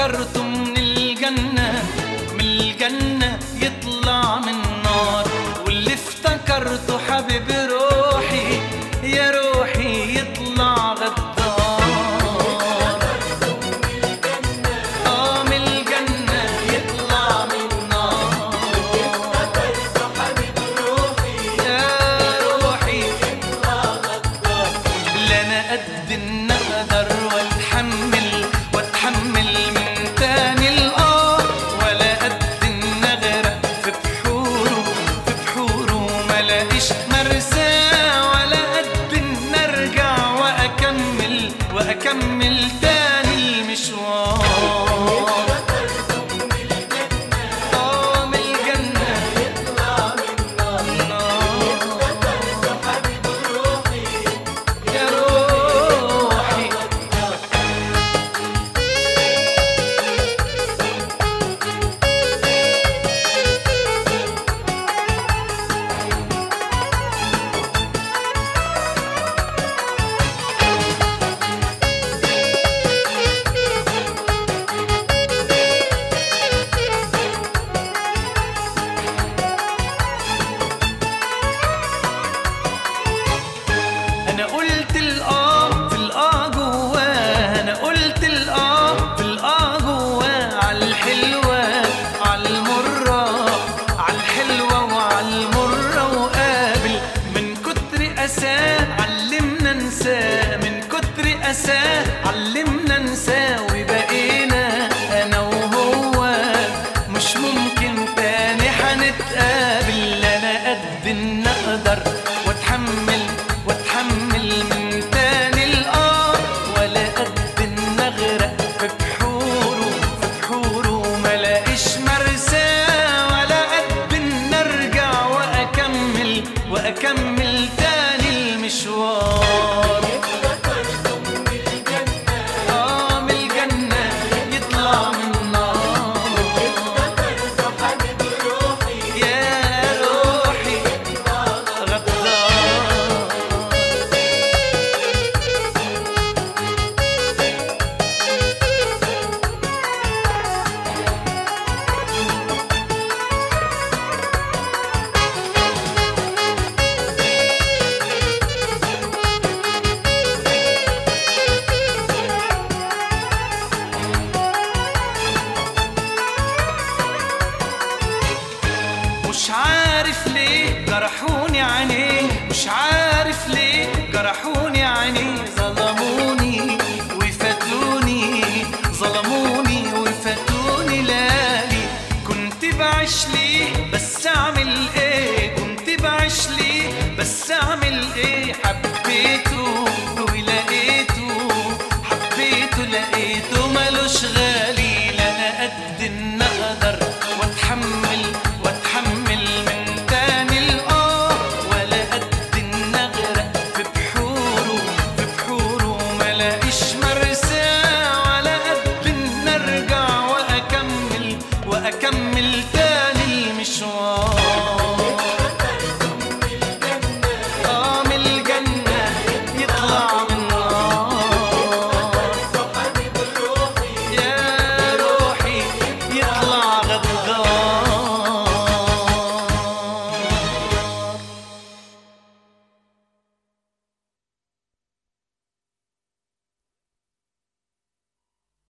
افتكرته من الجنة من الجنة يطلع من النار واللي افتكرته حبيب روحي يا روحي يطلع غدار آه من الجنة يطلع من النار يا روحي لا انا قد النقدر واتحمل واتحمل من تاني الاه ولا قد النغرق في بحوره في بحوره ما لاقيش مرساه ولا قد ان ارجع واكمل واكمل تاني المشوار آه من الجنة يا روحي انا قلت الاه في الاه جواه انا قلت الاه في الاه جواه على الحلوه على المره على الحلوه وعلى المره وقابل من كتر اساه علمنا ننساه من كتر اساه علمنا